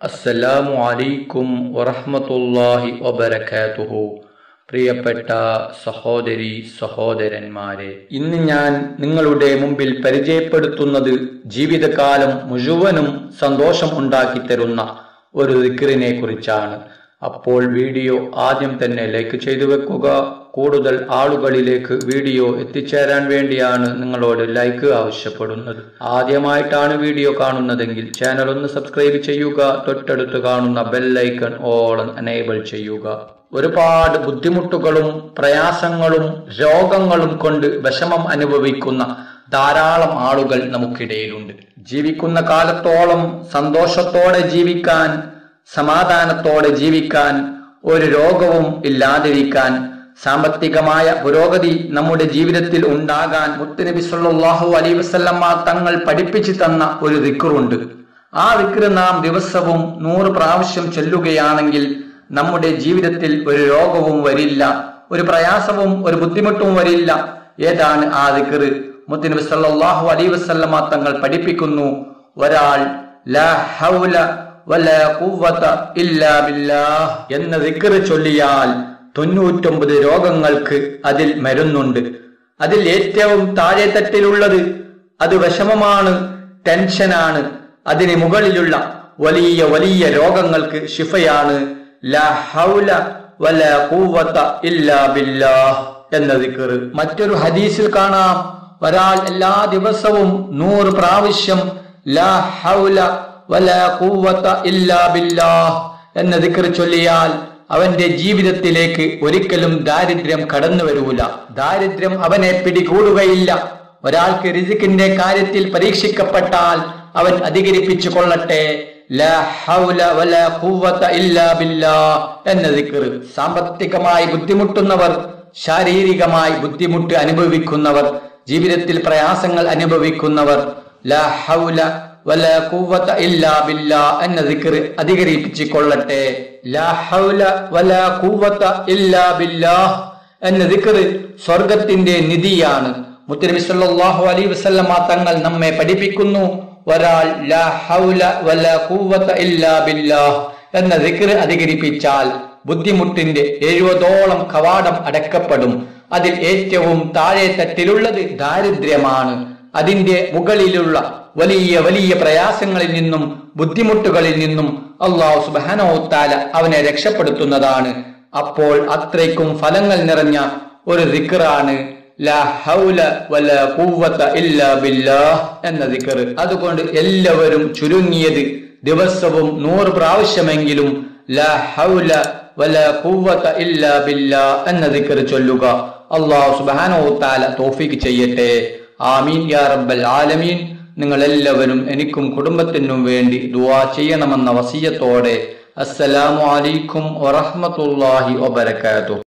അസ്സലാമു അലൈക്കും വറഹ്മത്തുള്ളാഹി വബറകാതുഹു പ്രിയപ്പെട്ട സഹോദരി സഹോദരന്മാരെ ഇന്ന് ഞാൻ നിങ്ങളുടെ മുമ്പിൽ പരിചയപ്പെടുത്തുന്നത് ജീവിതകാലം മുഴുവനും സന്തോഷം ഉണ്ടാക്കി തരുന്ന ഒരു ദിക്റിനെ കുറിച്ചാണ് അപ്പോൾ വീഡിയോ ആദ്യം തന്നെ ലൈക്ക് ചെയ്തു വെക്കുക കൂടുതൽ ആളുകളിലേക്ക് വീഡിയോ എത്തിച്ചേരാൻ വേണ്ടിയാണ് നിങ്ങളോട് ലൈക്ക് ആവശ്യപ്പെടുന്നത് ആദ്യമായിട്ടാണ് വീഡിയോ കാണുന്നതെങ്കിൽ ചാനൽ ഒന്ന് സബ്സ്ക്രൈബ് ചെയ്യുക തൊട്ടടുത്ത് കാണുന്ന ബെല്ലൈക്കൺ ഓൾ എനേബിൾ ചെയ്യുക ഒരുപാട് ബുദ്ധിമുട്ടുകളും പ്രയാസങ്ങളും രോഗങ്ങളും കൊണ്ട് വിഷമം അനുഭവിക്കുന്ന ധാരാളം ആളുകൾ നമുക്കിടയിലുണ്ട് ജീവിക്കുന്ന കാലത്തോളം സന്തോഷത്തോടെ ജീവിക്കാൻ സമാധാനത്തോടെ ജീവിക്കാൻ ഒരു രോഗവും ഇല്ലാതിരിക്കാൻ സാമ്പത്തികമായ പുരോഗതി നമ്മുടെ ജീവിതത്തിൽ ഉണ്ടാകാൻ മുത്തുനബി സല്ലല്ലാഹു അലൈഹി വസല്ലമ്മ തങ്ങൾ പഠിപ്പിച്ചു തന്ന ഒരു ദിക്റുണ്ട് ആ ദിക്റ് നാം ദിവസവും നൂറ് പ്രാവശ്യം ചൊല്ലുകയാണെങ്കിൽ നമ്മുടെ ജീവിതത്തിൽ ഒരു രോഗവും വരില്ല ഒരു പ്രയാസവും ഒരു ബുദ്ധിമുട്ടും വരില്ല ഏതാണ് ആ ദിക്റ് മുത്തുനബി സല്ലല്ലാഹു അലൈഹി വസല്ലമ തങ്ങൾ പഠിപ്പിക്കുന്നു ഒരാൾ ലാ ഹൗല വലാ ഖുവത ഇല്ലാ ബില്ലാഹ് എന്ന ദിക്റ് ചൊല്ലിയാൽ തൊണ്ണൂറ്റൊമ്പത് രോഗങ്ങൾക്ക് അതിൽ മരുന്നുണ്ട് അതിൽ ഏറ്റവും താഴെ തട്ടിലുള്ളത് അത് വിഷമമാണ് ടെൻഷനാണ് അതിന് മുകളിലുള്ള വലിയ വലിയ രോഗങ്ങൾക്ക് ശിഫയാണ് ലാ ഹൗല വലാ ഖുവത ഇല്ലാ ബില്ലാഹ് എന്ന ദിക്റ് മറ്റൊരു ഹദീസിൽ കാണാം ഒരാൾ എല്ലാ ദിവസവും നൂറ് പ്രാവശ്യം ലാ ഹൗല വലാ ഖുവത ഇല്ലാ ബില്ലാഹ് എന്ന ദിക്ർ ചൊല്ലിയാൽ അവന്റെ ജീവിതത്തിലേക്ക് ഒരിക്കലും ദാരിദ്ര്യം കടന്നു വരൂല ദാരിദ്ര്യം അവനെ പിടികൂടുകയില്ല ഒരാൾക്ക് രിസിക്കിന്റെ കാര്യത്തിൽ പരീക്ഷിക്കപ്പെട്ടാൽ അവൻ അധികരിപ്പിച്ചു കൊള്ളട്ടെ ലാ ഹൗല വലാ ഖുവത ഇല്ലാ ബില്ലാഹ് എന്ന ദിക്ർ സാമ്പത്തികമായി ബുദ്ധിമുട്ടുന്നവർ ശാരീരികമായി ബുദ്ധിമുട്ട് അനുഭവിക്കുന്നവർ ജീവിതത്തിൽ പ്രയാസങ്ങൾ അനുഭവിക്കുന്നവർ ലാ ഹൗല വലാ ഖുവത ഇല്ലാ ബില്ലാ എന്ന ദിക്ർ അധികരിപ്പിച്ചു കൊള്ളട്ടെ ലാ ഹൗല വലാ ഖുവത ഇല്ലാ ബില്ലാഹ് എന്ന ദിക്ർ സ്വർഗത്തിന്റെ നിധിയാണ് മുത്തനബി സല്ലല്ലാഹു അലൈഹി വസല്ലമ തങ്ങൾ നമ്മെ പഠിപ്പിക്കുന്നു ഒരാൾ ലാ ഹൗല വലാ ഖുവത ഇല്ലാ ബില്ലാഹ് എന്ന ദിക്ർ അധികരിപ്പിച്ചാൽ ബുദ്ധിമുട്ടിന്റെ എഴുപതോളം കവാടം അടക്കപ്പെടും അതിൽ ഏറ്റവും താഴെ തട്ടിലുള്ളത് ദാരിദ്ര്യമാണ് അതിന്റെ മുകളിലുള്ള വലിയ വലിയ പ്രയാസങ്ങളിൽ നിന്നും ബുദ്ധിമുട്ടുകളിൽ നിന്നും അള്ളാഹു സുബാനോത്താല അവനെ രക്ഷപ്പെടുത്തുന്നതാണ് അപ്പോൾ അത്രയ്ക്കും ഫലങ്ങൾ നിറഞ്ഞ ഒരു ദിക്റാണ് ലാ ഹൗല വല ഖുവത ഇല്ലാ ബില്ലാഹ് എന്ന ദിക്ർ അതുകൊണ്ട് എല്ലാവരും ചുരുങ്ങിയത് ദിവസവും നൂറ് പ്രാവശ്യമെങ്കിലും ലാ ഹൗല വല ഖുവത ഇല്ലാ ബില്ലാഹ് എന്ന ദിക്ർ ചൊല്ലുക അള്ളാഹു സുബാനോത്താല തോഫിക്ക് ചെയ്യട്ടെ ആമീൻ യാ റബ്ബൽ ആലമീൻ നിങ്ങൾ എല്ലാവരും എനിക്കും കുടുംബത്തിനും വേണ്ടി ദുവാ ചെയ്യണമെന്ന വസിയത്തോടെ അസ്സലാമു അലൈക്കും വറഹ്മത്തുള്ളാഹി വബറകാതുഹു